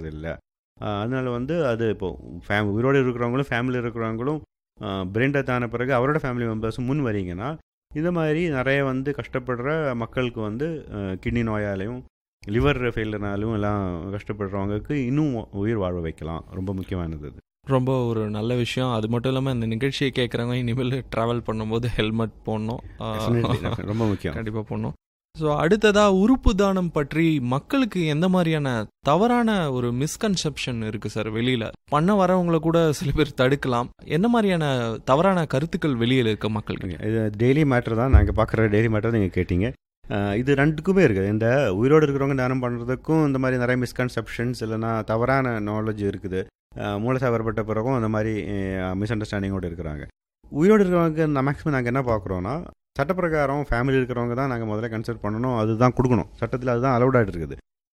இல்லை அதனால வந்து அது இப்போ ஃபேம் உயிரோடு இருக்கிறவங்களும் ஃபேமிலி இருக்கிறவங்களும் பிரெயின் டெத் ஆன பிறகு அவரோட ஃபேமிலி மெம்பர்ஸும் முன் வரீங்கன்னா இந்த மாதிரி நிறைய வந்து கஷ்டப்படுற மக்களுக்கு வந்து கிட்னி நோயாலையும் லிவர் ஃபெயிலர்னாலும் எல்லாம் கஷ்டப்படுறவங்களுக்கு இன்னும் உயிர் வாழ வைக்கலாம் ரொம்ப முக்கியமானது அது ரொம்ப ஒரு நல்ல விஷயம் அது மட்டும் இல்லாமல் இந்த நிகழ்ச்சியை கேட்குறவங்க இனிமேல் ட்ராவல் பண்ணும்போது ஹெல்மெட் போடணும் Definitely, ரொம்ப முக்கியம் கண்டிப்பாக போடணும் ஸோ அடுத்ததாக உறுப்பு தானம் பற்றி மக்களுக்கு எந்த மாதிரியான தவறான ஒரு மிஸ்கன்செப்ஷன் இருக்குது சார் வெளியில் பண்ண வரவங்கள கூட சில பேர் தடுக்கலாம் என்ன மாதிரியான தவறான கருத்துக்கள் வெளியில் இருக்க மக்களுக்கு இது டெய்லி மேட்டர் தான் நாங்கள் பார்க்குற டெய்லி மேட்டர் நீங்கள் கேட்டீங்க அஹ் இது ரெண்டுக்குமே இருக்குது இந்த உயிரோடு இருக்கிறவங்க தானம் பண்ணுறதுக்கும் இந்த மாதிரி நிறைய மிஸ்கன்செப்ஷன்ஸ் இல்லைன்னா தவறான நாலேஜ் இருக்குது அஹ் மூலசாவரப்பட்ட பிறகும் அந்த மாதிரி மிஸ் அண்டர்ஸ்டாண்டிங்கோடு இருக்கிறாங்க உயிரோடு இருக்கிறவங்க நான் மேக்ஸிமம் நாங்கள் என்ன பார்க்குறோன்னா சட்டப்பிரகாரம் ஃபேமிலி இருக்கிறவங்க தான் நாங்கள் முதல்ல கன்சிடர் பண்ணணும் அதுதான் கொடுக்கணும் சட்டத்தில் அதுதான் அலௌடாக இருக்குது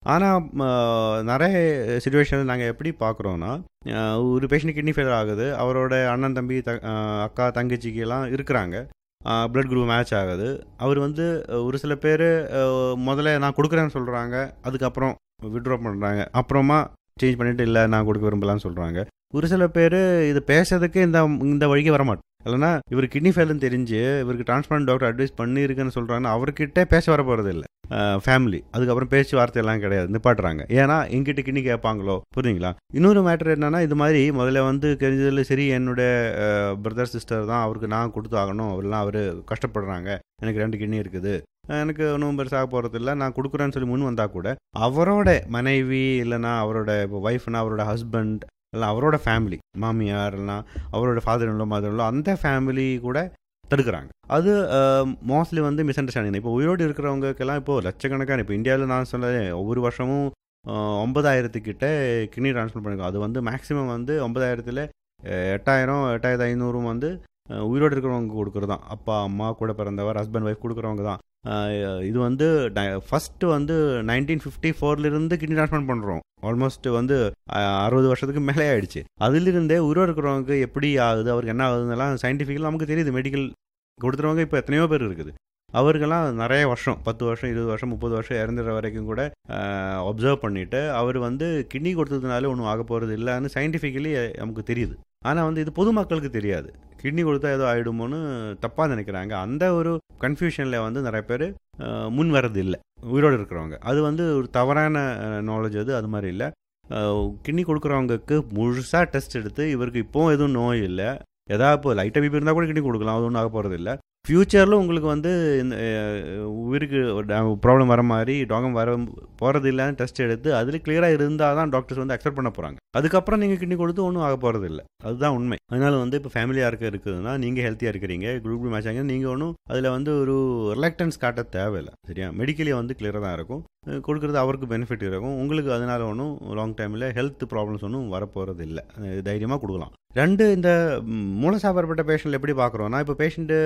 ஆனால் நிறைய சுச்சுவேஷனில் நாங்கள் எப்படி பார்க்குறோன்னா ஒரு பேஷண்ட் கிட்னி ஃபெயிலியர் ஆகுது அவரோட அண்ணன் தம்பி த அஹ் அக்கா தங்கச்சிக்கெல்லாம் இருக்கிறாங்க பிளட் குரூப் மேட்ச் ஆகுது அவர் வந்து ஒரு சில பேர் முதல்ல நான் கொடுக்குறேன்னு சொல்கிறாங்க அதுக்கப்புறம் விட்ரா பண்ணுறாங்க அப்புறமா சேஞ்ச் பண்ணிட்டு இல்லை நான் கொடுக்க விரும்பலான்னு சொல்கிறாங்க ஒரு சில பேர் இது பேசுறதுக்கு இந்த இந்த வழிக்கு வரமாட்டேன் இல்லைனா இவர் கிட்னி ஃபெயில்னு தெரிஞ்சு இவருக்கு டிரான்ஸ்பிளான்ட் டாக்டர் அட்வைஸ் பண்ணியிருக்குன்னு சொல்கிறாங்கன்னா அவர்கிட்ட பேச வர போகிறது இல்லை ஃபேமிலி அதுக்கப்புறம் பேச்சு வார்த்தையெல்லாம் கிடையாது நிப்பாட்டுறாங்க ஏன்னா எங்கிட்ட கிட்னி கேட்பாங்களோ புரியுங்களா இன்னொரு மேட்டர் என்னன்னா இது மாதிரி முதல்ல வந்து தெரிஞ்சதில் சரி என்னுடைய பிரதர் சிஸ்டர் தான் அவருக்கு நான் கொடுத்து ஆகணும் அவர்லாம் அவர் கஷ்டப்படுறாங்க எனக்கு ரெண்டு கிட்னி இருக்குது எனக்கு ஒன்றும் பெருசாக போகிறது இல்லை நான் கொடுக்குறேன்னு சொல்லி முன் வந்தால் கூட அவரோட மனைவி இல்லைனா அவரோட இப்போ ஒய்ஃப்னா அவரோட ஹஸ்பண்ட் இல்லை அவரோட ஃபேமிலி மாமியார் இல்லைனா அவரோட ஃபாதர் இல்லோ மதர் இல்லோ அந்த ஃபேமிலி கூட தடுக்கிறாங்க அது மோஸ்ட்லி வந்து மிஸ் அண்டர்ஸ்டாண்டிங் இப்போ உயிரோடு இருக்கிறவங்களுக்கெல்லாம் இப்போ லட்சக்கணக்கான இப்போ இந்தியாவில் நான் சொல்ல ஒவ்வொரு வருஷமும் ஒன்பதாயிரத்துக்கிட்ட கிட்னி ட்ரான்ஸ்ஃபர் பண்ணிருக்கோம் அது வந்து மேக்ஸிமம் வந்து ஒன்பதாயிரத்தில் எட்டாயிரம் எட்டாயிரத்து ஐநூறும் வந்து உயிரோடு இருக்கிறவங்க கொடுக்குறது தான் அப்பா அம்மா கூட பிறந்தவர் ஹஸ்பண்ட் ஒய்ஃப் கொடுக்குறவங்க தான் இது வந்து ஃபஸ்ட்டு வந்து நைன்டீன் ஃபிஃப்டி ஃபோர்லேருந்து கிட்னி ட்ரான்ஸ்பிளான்ட் பண்ணுறோம் ஆல்மோஸ்ட் வந்து அறுபது வருஷத்துக்கு மேலே ஆயிடுச்சு அதிலிருந்தே உயிரோடு இருக்கிறவங்க எப்படி ஆகுது அவருக்கு என்ன ஆகுதுன்னெல்லாம் சயின்டிஃபிக்கலாக நமக்கு தெரியுது மெடிக்கல் கொடுத்துறவங்க இப்போ எத்தனையோ பேர் இருக்குது அவருக்கெல்லாம் நிறைய வருஷம் பத்து வருஷம் இருபது வருஷம் முப்பது வருஷம் இறந்துற வரைக்கும் கூட அப்சர்வ் பண்ணிவிட்டு அவர் வந்து கிட்னி கொடுத்ததுனால ஒன்றும் ஆக போகிறது இல்லைன்னு சயின்டிஃபிக்கலி நமக்கு தெரியுது ஆனால் வந்து இது பொதுமக்களுக்கு தெரியாது கிட்னி கொடுத்தா ஏதோ ஆகிடுமோன்னு தப்பாக நினைக்கிறாங்க அந்த ஒரு கன்ஃபியூஷனில் வந்து நிறைய பேர் முன் வர்றது இல்லை உயிரோடு இருக்கிறவங்க அது வந்து ஒரு தவறான நாலேஜ் அது அது மாதிரி இல்லை கிட்னி கொடுக்குறவங்களுக்கு முழுசாக டெஸ்ட் எடுத்து இவருக்கு இப்போவும் எதுவும் நோய் இல்லை எதாவது இப்போ லைட்டாக பிபி இருந்தால் கூட கிட்னி கொடுக்கலாம் அது ஒன்றும் ஆக போகிறது இல்லை ஃப்யூச்சரில் உங்களுக்கு வந்து இந்த உயிருக்கு ப்ராப்ளம் வர மாதிரி டாகம் வர போகிறது இல்லைன்னு டெஸ்ட் எடுத்து அதில் கிளியராக இருந்தால் தான் டாக்டர்ஸ் வந்து அக்செப்ட் பண்ண போகிறாங்க அதுக்கப்புறம் நீங்கள் கிட்னி கொடுத்து ஒன்றும் ஆக போகிறது இல்லை அதுதான் உண்மை அதனால வந்து இப்போ ஃபேமிலியாக இருக்க இருக்குதுன்னா நீங்கள் ஹெல்த்தியாக இருக்கிறீங்க குரூப் மேட்ச் ஆங்க நீங்கள் ஒன்றும் அதில் வந்து ஒரு ரிலக்டன்ஸ் காட்ட தேவையில்லை சரியா மெடிக்கலி வந்து கிளியராக தான் இருக்கும் கொடுக்குறது அவருக்கு பெனிஃபிட் இருக்கும் உங்களுக்கு அதனால ஒன்றும் லாங் டைமில் ஹெல்த் ப்ராப்ளம்ஸ் ஒன்றும் வரப்போகிறது இல்லை தைரியமாக கொடுக்கலாம் ரெண்டு இந்த மூலசாபரப்பட்ட பேஷண்ட் எப்படி பார்க்குறோன்னா இப்போ பேஷண்ட்டு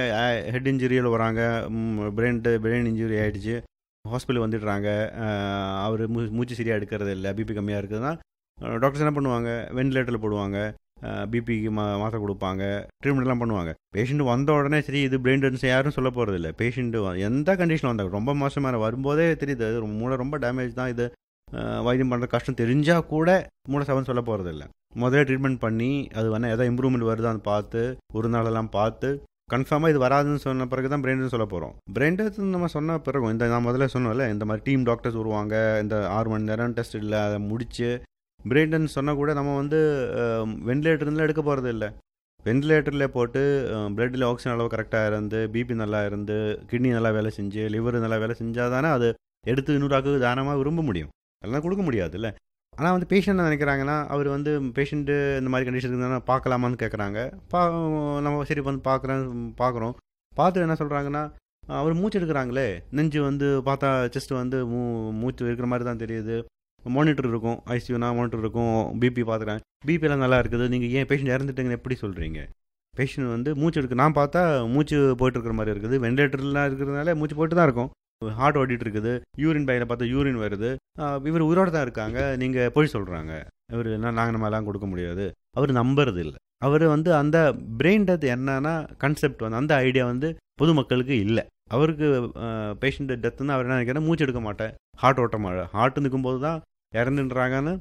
ஹெட் இன்ஜுரியில் வராங்க பிரெயின் பிரெயின் இன்ஜுரி ஆகிடுச்சு ஹாஸ்பிட்டல் வந்துடுறாங்க அவர் மூ மூச்சு சரியாக எடுக்கிறது இல்லை பிபி கம்மியாக இருக்குதுன்னா டாக்டர்ஸ் என்ன பண்ணுவாங்க வென்டிலேட்டரில் போடுவாங்க பிபிக்கு மா மாத்திரை கொடுப்பாங்க ட்ரீட்மெண்ட்லாம் பண்ணுவாங்க பேஷண்ட் வந்த உடனே சரி இது பிரெயின் டென்ஸ் யாரும் சொல்ல போகிறது இல்லை பேஷண்ட்டு எந்த கண்டிஷனில் வந்தாங்க ரொம்ப மோசமான வரும்போதே தெரியுது மூளை ரொம்ப டேமேஜ் தான் இது வைத்தியம் பண்ணுற கஷ்டம் தெரிஞ்சால் கூட மூளை சவன் சொல்ல போகிறது இல்லை முதல்ல ட்ரீட்மெண்ட் பண்ணி அது வேணால் எதாவது இம்ப்ரூவ்மெண்ட் வருதான்னு பார்த்து ஒரு நாளெல்லாம் பார்த்து கன்ஃபார்மாக இது வராதுன்னு சொன்ன பிறகு தான் பிரெயின் சொல்ல போகிறோம் பிரெயின் டெத் நம்ம சொன்ன பிறகு இந்த நான் முதல்ல சொன்னோம்ல இந்த மாதிரி டீம் டாக்டர்ஸ் வருவாங்க இந்த ஆறு மணி நேரம் டெஸ்ட் இல்லை அதை முடித்து பிரெயின் டென்ஸ் சொன்னால் கூட நம்ம வந்து வென்டிலேட்டர்லாம் எடுக்க போகிறது இல்லை வென்டிலேட்டரில் போட்டு பிளட்டில் ஆக்சிஜன் அளவு கரெக்டாக இருந்து பிபி நல்லா இருந்து கிட்னி நல்லா வேலை செஞ்சு லிவர் நல்லா வேலை செஞ்சால் தானே அது எடுத்து இன்னொரு தானமாக விரும்ப முடியும் அதெல்லாம் கொடுக்க முடியாது இல்லை ஆனால் வந்து பேஷண்ட் நினைக்கிறாங்கன்னா அவர் வந்து பேஷண்ட்டு இந்த மாதிரி கண்டிஷன் இருந்தால் பார்க்கலாமான்னு கேட்குறாங்க பா நம்ம சரி வந்து பார்க்குறேன் பார்க்குறோம் பார்த்துட்டு என்ன சொல்கிறாங்கன்னா அவர் மூச்சு எடுக்கிறாங்களே நெஞ்சு வந்து பார்த்தா செஸ்ட் வந்து மூ மூச்சு இருக்கிற மாதிரி தான் தெரியுது மானிட்டர் இருக்கும் ஐசியூனா மானிட்டர் இருக்கும் பிபி பார்க்குறேன் பிபிலாம் நல்லா இருக்குது நீங்கள் ஏன் பேஷண்ட் இறந்துட்டீங்கன்னு எப்படி சொல்கிறீங்க பேஷண்ட் வந்து மூச்சு எடுக்க நான் பார்த்தா மூச்சு போயிட்டு இருக்கிற மாதிரி இருக்குது வெண்டிலேட்டர்லாம் இருக்கிறதுனால மூச்சு போயிட்டு தான் இருக்கும் ஹார்ட் ஓடிட்டு இருக்குது யூரின் பையில் பார்த்தா யூரின் வருது இவர் உயிரோடு தான் இருக்காங்க நீங்கள் போய் சொல்கிறாங்க இவர் என்ன நாங்கள் நம்மலாம் கொடுக்க முடியாது அவர் நம்புறது இல்லை அவர் வந்து அந்த பிரெயின் டெத் என்னன்னா கன்செப்ட் வந்து அந்த ஐடியா வந்து பொதுமக்களுக்கு இல்லை அவருக்கு பேஷண்ட் டெத்துன்னு அவர் என்ன நினைக்கிறேன் மூச்சு எடுக்க மாட்டேன் ஹார்ட் ஓட்ட மாட்டேன் ஹார்ட் நிற்கும்போது தான் இறந்துன்றாங்கன்னு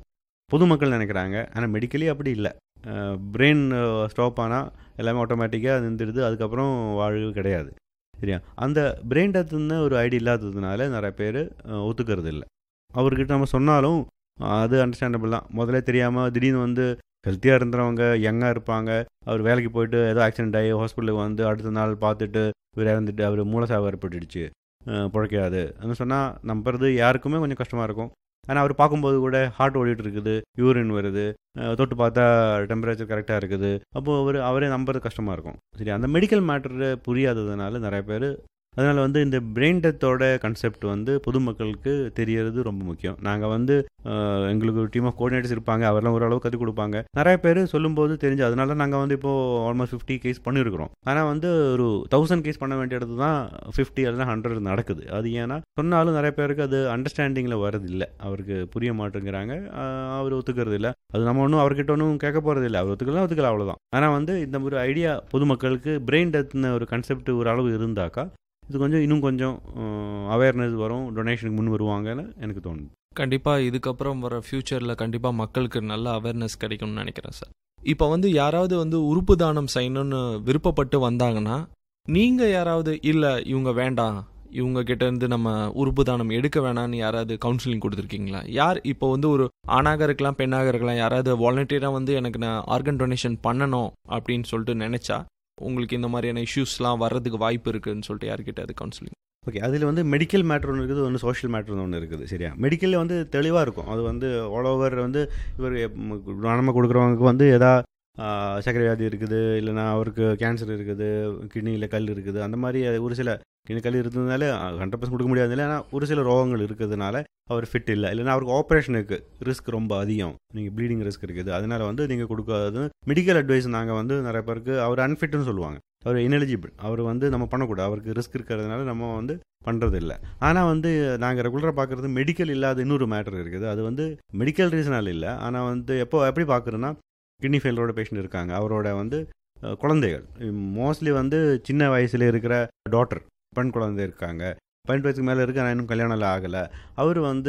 பொதுமக்கள் நினைக்கிறாங்க ஆனால் மெடிக்கலி அப்படி இல்லை பிரெயின் ஸ்டாப் ஆனால் எல்லாமே ஆட்டோமேட்டிக்காக நின்றுடுது அதுக்கப்புறம் வாழ்வு கிடையாது சரியா அந்த பிரெயின் டெத்துன்னு ஒரு ஐடி இல்லாததுனால நிறைய பேர் ஒத்துக்கிறது இல்லை அவர்கிட்ட நம்ம சொன்னாலும் அது அண்டர்ஸ்டாண்டபிள் தான் முதல்ல தெரியாமல் திடீர்னு வந்து ஹெல்த்தியாக இருந்தவங்க யங்காக இருப்பாங்க அவர் வேலைக்கு போயிட்டு ஏதோ ஆக்சிடென்ட் ஆகி ஹாஸ்பிட்டலுக்கு வந்து அடுத்த நாள் பார்த்துட்டு இவர் இறந்துட்டு அவர் மூலசாவு ஏற்பட்டுடுச்சு பிழைக்காது அப்படின்னு சொன்னால் நம்புறது யாருக்குமே கொஞ்சம் கஷ்டமாக இருக்கும் ஆனால் அவர் பார்க்கும்போது கூட ஹார்ட் ஓடிட்டு இருக்குது யூரின் வருது தொட்டு பார்த்தா டெம்பரேச்சர் கரெக்டாக இருக்குது அப்போது அவர் அவரே நம்புறது கஷ்டமாக இருக்கும் சரி அந்த மெடிக்கல் மேட்டர் புரியாததுனால நிறைய பேர் அதனால் வந்து இந்த பிரெயின் டெத்தோட கான்செப்ட் வந்து பொதுமக்களுக்கு தெரியறது ரொம்ப முக்கியம் நாங்கள் வந்து எங்களுக்கு ஒரு டீம் ஆஃப் கோஆர்டினேட்டர்ஸ் இருப்பாங்க அவரெல்லாம் ஓரளவு கற்றுக் கொடுப்பாங்க நிறைய பேர் சொல்லும்போது தெரிஞ்சு அதனால நாங்கள் வந்து இப்போது ஆல்மோஸ்ட் ஃபிஃப்டி கேஸ் பண்ணியிருக்கிறோம் ஆனால் வந்து ஒரு தௌசண்ட் கேஸ் பண்ண வேண்டிய இடத்து தான் ஃபிஃப்டி அல்லது ஹண்ட்ரட் நடக்குது அது ஏன்னா சொன்னாலும் நிறைய பேருக்கு அது அண்டர்ஸ்டாண்டிங்கில் வரது இல்லை அவருக்கு புரிய மாட்டேங்கிறாங்க அவர் ஒத்துக்கிறது இல்லை அது நம்ம ஒன்றும் அவர்கிட்ட ஒன்றும் கேட்க போகிறது இல்லை அவர் ஒத்துக்கலாம் ஒத்துக்கலாம் அவ்வளோதான் ஆனால் வந்து இந்த ஒரு ஐடியா பொதுமக்களுக்கு பிரெயின் டெத்னு ஒரு கன்செப்ட் ஒரு அளவு இருந்தாக்கா இது கொஞ்சம் இன்னும் கொஞ்சம் அவேர்னஸ் வரும் டொனேஷனுக்கு முன் வருவாங்கன்னு எனக்கு தோணுது கண்டிப்பாக இதுக்கப்புறம் வர ஃப்யூச்சரில் கண்டிப்பாக மக்களுக்கு நல்ல அவேர்னஸ் கிடைக்கும்னு நினைக்கிறேன் சார் இப்போ வந்து யாராவது வந்து உறுப்பு தானம் செய்யணும்னு விருப்பப்பட்டு வந்தாங்கன்னா நீங்கள் யாராவது இல்லை இவங்க வேண்டாம் இவங்க கிட்ட இருந்து நம்ம உறுப்பு தானம் எடுக்க வேணாம்னு யாராவது கவுன்சிலிங் கொடுத்துருக்கீங்களா யார் இப்போ வந்து ஒரு ஆணாக இருக்கலாம் பெண்ணாக இருக்கலாம் யாராவது வாலண்டியராக வந்து எனக்கு நான் ஆர்கன் டொனேஷன் பண்ணணும் அப்படின்னு சொல்லிட்டு நினச்சா உங்களுக்கு இந்த மாதிரியான இஷ்யூஸ்லாம் வர்றதுக்கு வாய்ப்பு இருக்குன்னு சொல்லிட்டு யார்கிட்ட அது கவுன்சிலிங் ஓகே அதில் வந்து மெடிக்கல் மேட்ரு ஒன்று இருக்குது ஒன்று சோஷியல் மேட்ரு ஒன்று இருக்குது சரியா மெடிக்கலில் வந்து தெளிவாக இருக்கும் அது வந்து ஆல் ஓவர் வந்து இவர் நம்ம கொடுக்குறவங்களுக்கு வந்து எதா சர்க்கரை வியாதி இருக்குது இல்லைனா அவருக்கு கேன்சர் இருக்குது கிட்னியில் கல் இருக்குது அந்த மாதிரி ஒரு சில கிட்னி கல் இருந்ததுனால ஹண்ட்ரட் பர்சன்ட் கொடுக்க முடியாது ஆனால் ஒரு சில ரோகங்கள் இருக்கிறதுனால அவர் ஃபிட் இல்லை இல்லைனா அவருக்கு ஆப்ரேஷனுக்கு ரிஸ்க் ரொம்ப அதிகம் நீங்கள் ப்ளீடிங் ரிஸ்க் இருக்குது அதனால் வந்து நீங்கள் கொடுக்காது மெடிக்கல் அட்வைஸ் நாங்கள் வந்து நிறைய பேருக்கு அவர் அன்ஃபிட்னு சொல்லுவாங்க அவர் இனெலிஜிபிள் அவர் வந்து நம்ம பண்ணக்கூடாது அவருக்கு ரிஸ்க் இருக்கிறதுனால நம்ம வந்து பண்ணுறது இல்லை ஆனால் வந்து நாங்கள் ரெகுலராக பார்க்குறது மெடிக்கல் இல்லாத இன்னொரு மேட்டர் இருக்குது அது வந்து மெடிக்கல் ரீசனால் இல்லை ஆனால் வந்து எப்போ எப்படி பார்க்குறோன்னா கிட்னி ஃபெயிலரோட பேஷண்ட் இருக்காங்க அவரோட வந்து குழந்தைகள் மோஸ்ட்லி வந்து சின்ன வயசில் இருக்கிற டாட்டர் பெண் குழந்தை இருக்காங்க பதினெட்டு வயசுக்கு மேலே இருக்கு ஆனால் இன்னும் கல்யாணம் ஆகலை அவர் வந்து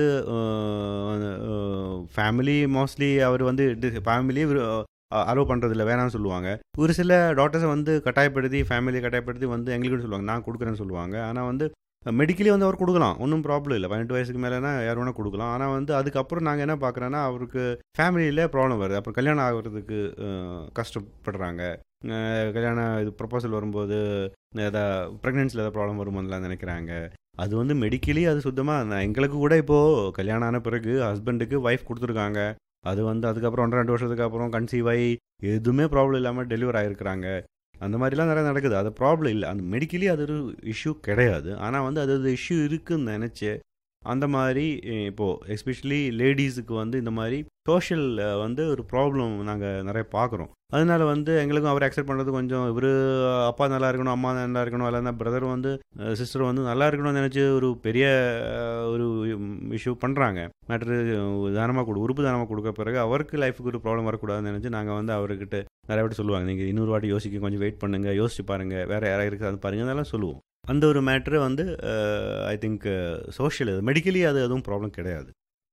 ஃபேமிலி மோஸ்ட்லி அவர் வந்து ஃபேமிலியே அலோவ் பண்ணுறதில்ல வேணாம்னு சொல்லுவாங்க ஒரு சில டாக்டர்ஸை வந்து கட்டாயப்படுத்தி ஃபேமிலியை கட்டாயப்படுத்தி வந்து எங்களுக்கு சொல்லுவாங்க நான் கொடுக்குறேன்னு சொல்லுவாங்க ஆனால் வந்து மெடிக்கலி வந்து அவர் கொடுக்கலாம் ஒன்றும் ப்ராப்ளம் இல்லை பதினெட்டு வயசுக்கு மேலேனா யார் வேணால் கொடுக்கலாம் ஆனால் வந்து அதுக்கப்புறம் நாங்கள் என்ன பார்க்குறோன்னா அவருக்கு ஃபேமிலியில் ப்ராப்ளம் வருது அப்புறம் கல்யாணம் ஆகிறதுக்கு கஷ்டப்படுறாங்க கல்யாணம் இது ப்ரொப்போசல் வரும்போது எதாவது ப்ரெக்னென்சியில் ஏதாவது ப்ராப்ளம் வரும்போதுலாம் நினைக்கிறாங்க அது வந்து மெடிக்கலி அது சுத்தமாக எங்களுக்கு கூட இப்போது கல்யாணம் ஆன பிறகு ஹஸ்பண்டுக்கு ஒய்ஃப் கொடுத்துருக்காங்க அது வந்து அதுக்கப்புறம் ஒன்றரை ரெண்டு வருஷத்துக்கு அப்புறம் கன்சீவ் ஆகி எதுவுமே ப்ராப்ளம் இல்லாமல் டெலிவர் ஆகிருக்கிறாங்க அந்த மாதிரிலாம் நிறைய நடக்குது அது ப்ராப்ளம் இல்லை அந்த மெடிக்கலி அது ஒரு இஷ்யூ கிடையாது ஆனால் வந்து அது ஒரு இஷ்யூ இருக்குன்னு நினச்சி அந்த மாதிரி இப்போது எஸ்பெஷலி லேடிஸுக்கு வந்து இந்த மாதிரி சோஷியல் வந்து ஒரு ப்ராப்ளம் நாங்கள் நிறைய பார்க்குறோம் அதனால வந்து எங்களுக்கும் அவர் அக்செப்ட் பண்ணுறது கொஞ்சம் இவர் அப்பா நல்லா இருக்கணும் அம்மா நல்லா இருக்கணும் இல்லைன்னா பிரதர் வந்து சிஸ்டர் வந்து நல்லா இருக்கணும்னு நினச்சி ஒரு பெரிய ஒரு இஷ்யூ பண்ணுறாங்க மேட்ரு தானமாக கொடு உறுப்பு தானமாக கொடுக்க பிறகு அவருக்கு லைஃபுக்கு ஒரு ப்ராப்ளம் வரக்கூடாதுன்னு நினச்சி நாங்கள் வந்து அவர்கிட்ட நிறைய வாட்டி சொல்லுவாங்க நீங்கள் இன்னொரு வாட்டி யோசிக்க கொஞ்சம் வெயிட் பண்ணுங்கள் யோசிச்சு பாருங்கள் வேறு யாராவது இருக்குது அது பாருங்கள் அதெல்லாம் சொல்லுவோம் அந்த ஒரு மேட்ரு வந்து ஐ திங்க் சோஷியல் மெடிக்கலி அது எதுவும் ப்ராப்ளம் கிடையாது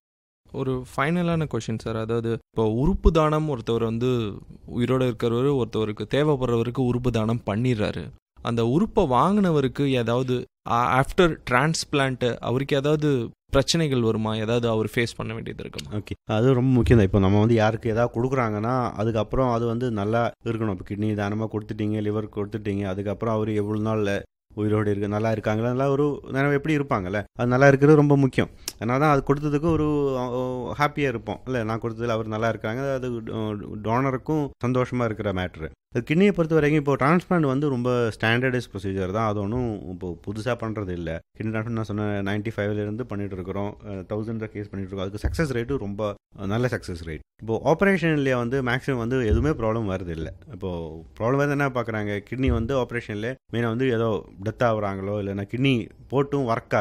ஒரு ஃபைனலான கொஷின் சார் அதாவது இப்போ உறுப்பு தானம் ஒருத்தவர் வந்து உயிரோடு இருக்கிறவர் ஒருத்தவருக்கு தேவைப்படுறவருக்கு உறுப்பு தானம் பண்ணிடுறாரு அந்த உறுப்பை வாங்கினவருக்கு ஏதாவது ஆஃப்டர் டிரான்ஸ்பிளான்ட்டு அவருக்கு ஏதாவது பிரச்சனைகள் வருமா ஏதாவது அவர் ஃபேஸ் பண்ண வேண்டியது இருக்குமா ஓகே அது ரொம்ப முக்கியம் தான் இப்போ நம்ம வந்து யாருக்கு ஏதாவது கொடுக்குறாங்கன்னா அதுக்கப்புறம் அது வந்து நல்லா இருக்கணும் இப்போ கிட்னி தானமாக கொடுத்துட்டீங்க லிவர் கொடுத்துட்டீங்க அதுக்கப்புறம் அவர் எவ்வளோ நாள் உயிரோடு இருக்கு நல்லா இருக்காங்களா நல்லா ஒரு நேரம் எப்படி இருப்பாங்கல்ல அது நல்லா இருக்கிறது ரொம்ப முக்கியம் அதனால தான் அது கொடுத்ததுக்கு ஒரு ஹாப்பியாக இருப்போம் இல்லை நான் கொடுத்ததில் அவர் நல்லா இருக்காங்க அது டோனருக்கும் சந்தோஷமாக இருக்கிற மேட்ரு அது கிட்னியை பொறுத்த வரைக்கும் இப்போ டிரான்ஸ்பிளான்ட் வந்து ரொம்ப ஸ்டாண்டர்டைஸ் ப்ரொசீஜர் தான் அது ஒன்றும் இப்போ புதுசாக பண்ணுறது இல்லை கிட்னி டிரான்ஸ்பிளான்ட் நான் சொன்ன நைன்ட்டி ஃபைவ்லேருந்து பண்ணிட்டு இருக்கிறோம் தௌசண்ட் கேஸ் பண்ணிட்டு இருக்கோம் அதுக்கு சக்ஸஸ் ரேட்டு ரொம்ப நல்ல சக்ஸஸ் ரேட் இப்போ ஆப்ரேஷன்லேயே வந்து மேக்ஸிமம் வந்து எதுவுமே ப்ராப்ளம் வருது இல்லை இப்போது ப்ராப்ளம் வந்து என்ன பார்க்குறாங்க கிட்னி வந்து ஆப்ரேஷனில் மெயினாக வந்து ஏதோ டெத் ஆகுறாங்களோ இல்லைன்னா கிட்னி போட்டும் ஒர்க் ஆகலை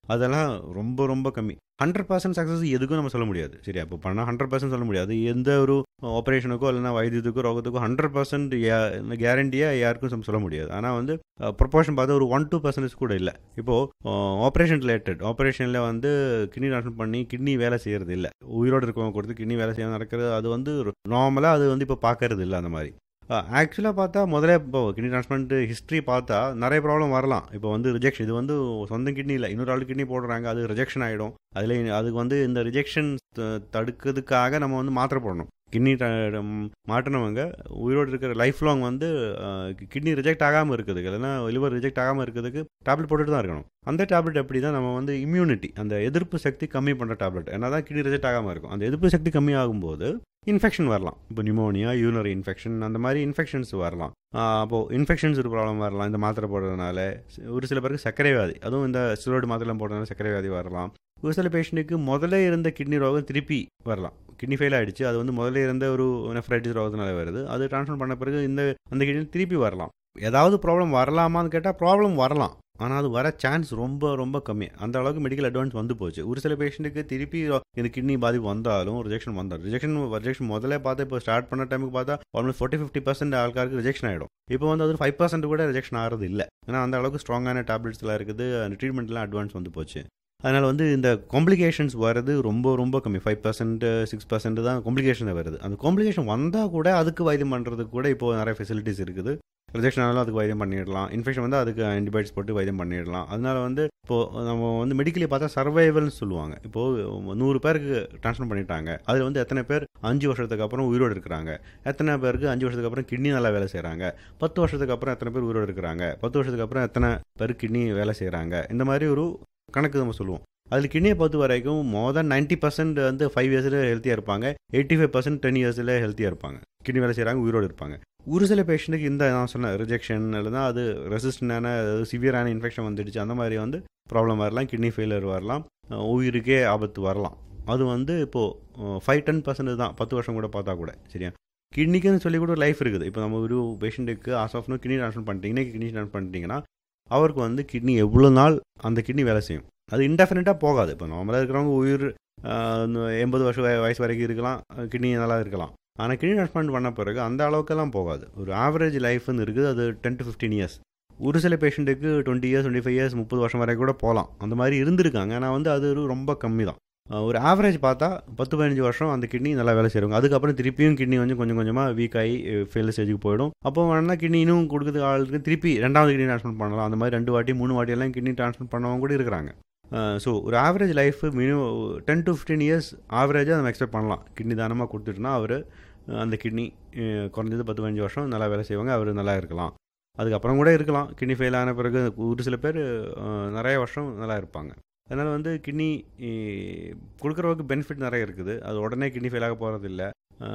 அதெல்லாம் ரொம்ப ரொம்ப கம்மி ஹண்ட்ரட் பர்சன்ட் சக்ஸஸ் எதுக்கும் நம்ம சொல்ல முடியாது சரியா இப்போ பண்ணால் ஹண்ட்ரட் பர்சன்ட் சொல்ல முடியாது எந்த ஒரு ஆப்ரேஷனுக்கோ இல்லைனா வைத்தியத்துக்கோ ரோகத்துக்கோ ஹண்ட்ரட் பர்சன்ட் கேரண்டியாக யாருக்கும் நம்ம சொல்ல முடியாது ஆனால் வந்து ப்ரொபோர்ஷன் பார்த்தா ஒரு ஒன் டூ பர்சன்டேஜ் கூட இல்லை இப்போது ஆப்ரேஷன் ரிலேட்டட் ஆப்ரேஷனில் வந்து கிட்னி ட்ரான்ஸ்ஃபர் பண்ணி கிட்னி வேலை செய்கிறது இல்லை உயிரோடு இருக்கவங்க கொடுத்து கிட்னி வேலை செய்ய நடக்கிறது அது வந்து நார்மலாக அது வந்து இப்போ பார்க்கறது இல்லை அந்த மாதிரி ஆக்சுவலாக பார்த்தா முதல்ல இப்போ கிட்னி டிரான்ஸ்பிளான்ட் ஹிஸ்ட்ரி பார்த்தா நிறைய ப்ராப்ளம் வரலாம் இப்போ வந்து ரிஜெக்ஷன் இது வந்து சொந்த கிட்னி இல்லை இன்னொரு ஆள் கிட்னி போடுறாங்க அது ரிஜெக்ஷன் ஆகிடும் அதில் அதுக்கு வந்து இந்த ரிஜெக்ஷன் தடுக்கிறதுக்காக நம்ம வந்து மாத்திரை போடணும் கிட்னி மாட்டினவங்க உயிரோடு இருக்கிற லைஃப் லாங் வந்து கிட்னி ரிஜெக்ட் ஆகாமல் இருக்கிறதுக்கு இல்லைன்னா லிவர் ரிஜெக்ட் ஆகாமல் இருக்கிறதுக்கு டேப்லெட் போட்டுட்டு தான் இருக்கணும் அந்த டேப்லெட் எப்படி தான் நம்ம வந்து இம்யூனிட்டி அந்த எதிர்ப்பு சக்தி கம்மி பண்ணுற டேப்லெட் என்ன தான் கிட்னி ரிஜெக்ட் ஆகாமல் இருக்கும் அந்த எதிர்ப்பு சக்தி கம்மி ஆகும்போது இன்ஃபெக்ஷன் வரலாம் இப்போ நிமோனியா யூனரி இன்ஃபெக்ஷன் அந்த மாதிரி இன்ஃபெக்ஷன்ஸ் வரலாம் அப்போது இன்ஃபெக்ஷன்ஸ் ஒரு ப்ராப்ளம் வரலாம் இந்த மாத்திரை போடுறதுனால ஒரு சில பேருக்கு சர்க்கரை வியாதி அதுவும் இந்த ஸ்டெராய்டு மாத்திரை போடுறதுனால சர்க்கரை வியாதி வரலாம் ஒரு சில பேஷண்ட்டுக்கு முதல்ல இருந்த கிட்னி ரோகம் திருப்பி வரலாம் கிட்னி ஃபெயில் ஆகிடுச்சு அது வந்து முதல்ல இருந்த ஒரு நெஃப்ரைட்டிஸ் ரோகத்தினால வருது அது ட்ரான்ஸ்ஃபர் பண்ண பிறகு இந்த அந்த கிட்னி திருப்பி வரலாம் ஏதாவது ப்ராப்ளம் வரலாமான்னு கேட்டால் ப்ராப்ளம் வரலாம் ஆனால் அது வர சான்ஸ் ரொம்ப ரொம்ப கம்மி அந்த அளவுக்கு மெடிக்கல் அட்வான்ஸ் வந்து போச்சு ஒரு சில பேஷண்ட்டுக்கு திருப்பி இந்த கிட்னி பாதிப்பு வந்தாலும் ரிஜெக்ஷன் வந்தாலும் ரிஜெக்ஷன் ரிஜெக்ஷன் முதல்ல பார்த்தா இப்போ ஸ்டார்ட் பண்ண டைமுக்கு பார்த்தா ஆல்மோஸ்ட் ஃபார்ட்டி ஃபிஃப்டி பர்சன்ட் ஆൾக்காருக்கு ரிஜெக்ஷன் ஆகிடும் இப்போ வந்து அது ஃபைவ் பர்சன்ட் கூட ரிஜெக்ஷன் ஆகிறது இல்லை ஏன்னா அந்த அளவுக்கு ஸ்ட்ராங்கான டேப்லெட்ஸ்லாம் இருக்குது அந்த ட்ரீட்மெண்ட்லாம் அட்வான்ஸ் வந்து போச்சு அதனால் வந்து இந்த காம்ப்ளிகேஷன்ஸ் வர்றது ரொம்ப ரொம்ப கம்மி ஃபைவ் பர்சன்ட் சிக்ஸ் பர்சன்ட் தான் காம்ப்ளிகேஷன் வருது அந்த காம்ப்ளிகேஷன் வந்தால் கூட அதுக்கு வைத்தியம் பண்ணுறதுக்கு கூட இப்போ நிறைய ஃபெசிலிட்டிஸ் இருக்குது ரிஜெக்ஷன் ஆனாலும் அதுக்கு வைத்தியம் பண்ணிடலாம் இன்ஃபெக்ஷன் வந்து அதுக்கு ஆன்டிபயோட்டிக்ஸ் போட்டு வைத்தியம் பண்ணிடலாம் அதனால வந்து இப்போது நம்ம வந்து மெடிக்கலி பார்த்தா சர்வைவல்னு சொல்லுவாங்க இப்போது நூறு பேருக்கு ட்ரான்ஸ்ஃபர் பண்ணிட்டாங்க அதில் வந்து எத்தனை பேர் அஞ்சு வருஷத்துக்கு அப்புறம் உயிரோடு இருக்கிறாங்க எத்தனை பேருக்கு அஞ்சு வருஷத்துக்கு அப்புறம் கிட்னி நல்லா வேலை செய்கிறாங்க பத்து வருஷத்துக்கு அப்புறம் எத்தனை பேர் உயிரோடு இருக்கிறாங்க பத்து வருஷத்துக்கு அப்புறம் எத்தனை பேர் கிட்னி வேலை செய்கிறாங்க இந்த மாதிரி ஒரு கணக்கு நம்ம சொல்லுவோம் அதில் கிட்னியை பொறுத்த வரைக்கும் மோர் தென் நைன்ட்டி பர்சன்ட் வந்து ஃபைவ் இயர்ஸில் ஹெல்த்தியாக இருப்பாங்க எயிட்டி ஃபைவ் பர்சன்ட் டென் இயர்ஸில் ஹெல்த்தியாக இருப்பாங்க கிட்னி வேலை செய்கிறாங்க உயிரோடு இருப்பாங்க ஒரு சில பேஷண்ட்டுக்கு இந்த நான் சொன்ன ரிஜெக்ஷன் இல்லைனா அது ரெசிஸ்டண்டான சிவியரான இன்ஃபெக்ஷன் வந்துடுச்சு அந்த மாதிரி வந்து ப்ராப்ளம் வரலாம் கிட்னி ஃபெயிலியர் வரலாம் உயிருக்கே ஆபத்து வரலாம் அது வந்து இப்போது ஃபைவ் டென் பர்சன்ட் தான் பத்து வருஷம் கூட பார்த்தா கூட சரியா கிட்னிக்குன்னு சொல்லி கூட லைஃப் இருக்குது இப்போ நம்ம ஒரு பேஷண்ட்டுக்கு as of now kidney transfer பண்ணிட்டீங்க இன்னைக்கு கிட்னி ட்ரான்ஸ்ஃபர் பண்ணிட்டீங்கன்னா அவருக்கு வந்து கிட்னி எவ்வளோ நாள் அந்த கிட்னி வேலை செய்யும் அது இன்டெஃபினட்டாக போகாது இப்போ நார்மலாக இருக்கிறவங்க உயிர் எண்பது வருஷம் வயசு வரைக்கும் இருக்கலாம் கிட்னி நல்லா இருக்கலாம் ஆனால் கிட்னி ட்ரான்ஸ்பிளான்ட் பண்ண பிறகு அந்த அளவுக்கெல்லாம் போகாது ஒரு ஆவரேஜ் லைஃப்னு இருக்குது அது டென் டு ஃபிஃப்டீன் இயர்ஸ் ஒரு சில பேஷண்ட்டுக்கு twenty years twenty five years முப்பது வருஷம் வரைக்கும் கூட போகலாம் அந்த மாதிரி இருந்திருக்காங்க ஆனால் வந்து அது ரொம்ப கம்மி தான் ஒரு ஆவரேஜ் பார்த்தா பத்து பதினஞ்சு வருஷம் அந்த கிட்னி நல்லா வேலை செய்வாங்க அதுக்கப்புறம் திருப்பியும் கிட்னி வந்து கொஞ்சம் கொஞ்சமாக வீக் ஆகி ஃபெயில் ஸ்டேஜுக்கு போயிடும் அப்போ வேணா கிட்னி இன்னும் கொடுக்குறது ஆளுக்கு திருப்பி ரெண்டாவது கிட்னி ட்ரான்ஸ்ஃபர் பண்ணலாம் அந்த மாதிரி ரெண்டு வாட்டி மூணு வாட்டி எல்லாம் கிட்னி ட்ரான்ஸ்ஃபர் பண்ணவங்க கூட இருக்கிறாங்க ஸோ ஒரு average life minimum ten to fifteen years ஆவரேஜாக நம்ம எக்ஸ்பெக்ட் பண்ணலாம் கிட்னி தானமாக கொடுத்துட்டுனா அவர் அந்த கிட்னி குறைஞ்சது பத்து பதினஞ்சு வருஷம் நல்லா வேலை செய்வாங்க அவர் நல்லா இருக்கலாம் அதுக்கப்புறம் கூட இருக்கலாம் கிட்னி ஃபெயில் ஆன பிறகு ஒரு சில பேர் நிறைய வருஷம் நல்லா இருப்பாங்க அதனால் வந்து கிட்னி கொடுக்குறவருக்கு பெனிஃபிட் நிறைய இருக்குது அது உடனே கிட்னி ஃபெயில் ஆக போகிறது இல்லை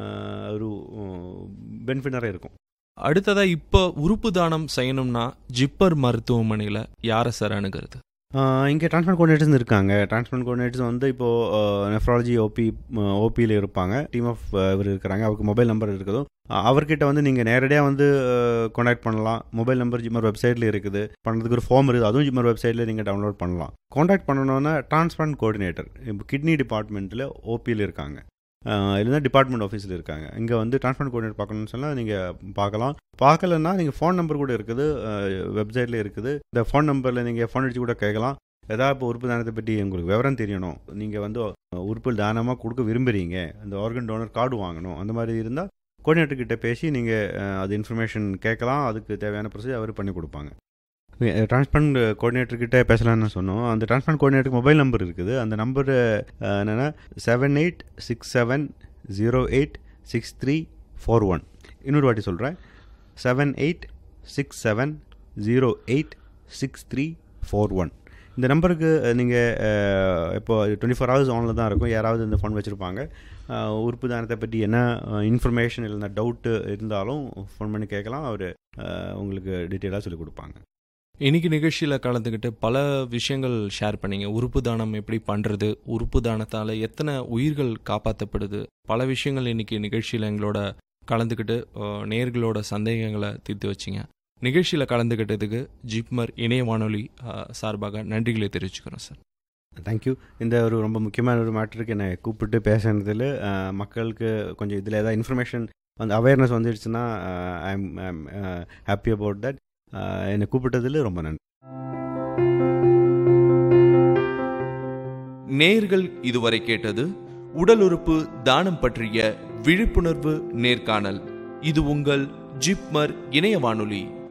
ஒரு பெனிஃபிட் நிறைய இருக்கும் அடுத்ததாக இப்போ உறுப்பு தானம் செய்யணும்னா ஜிப்பர் மருத்துவமனையில் யாரை சார் அணுகிறது இங்கே டிரான்ஸ்பிளான்ட் கோஆர்டினேட்டர்ஸ் இருக்காங்க டிரான்ஸ்பிளான்ட் கோஆர்டினேட்டர்ஸ் வந்து இப்போது நெஃப்ராலஜி ஓபி ஓபியில் இருப்பாங்க டீம் ஆஃப் இவர் இருக்கிறாங்க அவருக்கு மொபைல் நம்பர் இருக்குதோ அவர்கிட்ட வந்து நீங்கள் நேரடியாக வந்து காண்டாக்ட் பண்ணலாம் மொபைல் நம்பர் ஜிம்மர் வெப்சைட்டில் இருக்குது பண்ணுறதுக்கு ஒரு ஃபார்ம் இருக்குது அதுவும் ஜிம்மர் வெப்சைட்டில் நீங்கள் டவுன்லோட் பண்ணலாம் காண்டாக்ட் பண்ணணுன்னா டிரான்ஸ்பிளான்ட் கோஆர்டினேட்டர் இப்போ கிட்னி டிபார்ட்மெண்ட்டில் ஓபியில் இருக்காங்க இல்லைனா டிபார்ட்மெண்ட் ஆஃபீஸில் இருக்காங்க இங்கே வந்து டிரான்ஸ்பிளான்ட் கோஆர்டினேட் பார்க்கணும்னு சொன்னால் நீங்கள் பார்க்கலாம் பார்க்கலன்னா நீங்கள் ஃபோன் நம்பர் கூட இருக்குது வெப்சைட்டில் இருக்குது இந்த ஃபோன் நம்பரில் நீங்கள் ஃபோன் அடித்து கூட கேட்கலாம் ஏதாவது இப்போ உறுப்பு தானத்தை பற்றி உங்களுக்கு விவரம் தெரியணும் நீங்கள் வந்து உறுப்பு தானமாக கொடுக்க விரும்புகிறீங்க இந்த ஆர்கன் டோனர் கார்டு வாங்கணும் அந்த மாதிரி இருந்தால் கோஆர்டினேட்டர் கிட்ட பேசி நீங்கள் அது இன்ஃபர்மேஷன் கேட்கலாம் அதுக்கு தேவையான ப்ரொசீஜர் அவர் பண்ணி கொடுப்பாங்க டிரான்ஸ்பிளான்ட் கோஆர்டினேட்டர்கிட்ட பேசலாம்னு சொன்னோம் அந்த டிரான்ஸ்பிளான்ட் கோஆர்டினேட்டருக்கு மொபைல் நம்பர் இருக்குது அந்த நம்பர் என்னென்னா seven eight six seven zero eight six three four one இன்னொரு வாட்டி சொல்கிறேன் seven eight six seven zero eight six three four one இந்த நம்பருக்கு நீங்கள் இப்போ டுவெண்ட்டி ஃபோர் ஹவர்ஸ் ஆனில் தான் இருக்கும் யாராவது இந்த ஃபோன் வச்சுருப்பாங்க உறுப்பு தானத்தை பற்றி என்ன இன்ஃபர்மேஷன் இல்லைனா டவுட்டு இருந்தாலும் ஃபோன் பண்ணி கேட்கலாம் அவர் உங்களுக்கு டீட்டெயிலாக சொல்லிக் கொடுப்பாங்க இன்னைக்கு நிகழ்ச்சியில் கலந்துக்கிட்டு பல விஷயங்கள் ஷேர் பண்ணீங்க உறுப்பு தானம் எப்படி பண்ணுறது உறுப்பு தானத்தால் எத்தனை உயிர்கள் காப்பாற்றப்படுது பல விஷயங்கள் இன்னைக்கு நிகழ்ச்சியில் எங்களோட கலந்துக்கிட்டு நேர்களோட சந்தேகங்களை தீர்த்து வச்சிங்க நிகழ்ச்சியில் கலந்துக்கிட்டதுக்கு ஜிப்மர் இணைய வானொலி சார்பாக நன்றிகளை தெரிவிச்சுக்கிறோம் சார் தேங்க்யூ இந்த ஒரு ரொம்ப முக்கியமான ஒரு மேட்டருக்கு என்னை கூப்பிட்டு பேசுனதில் மக்களுக்கு கொஞ்சம் இதில் ஏதாவது இன்ஃபர்மேஷன் அந்த அவேர்னஸ் வந்துடுச்சுன்னா I am happy about that என்னை கூப்பிட்டதில் ரொம்ப நன்றி நேர்கள் இதுவரை கேட்டது உடல் உறுப்பு தானம் பற்றிய விழிப்புணர்வு நேர்காணல் இது உங்கள் ஜிப்மர் இணைய வானொலி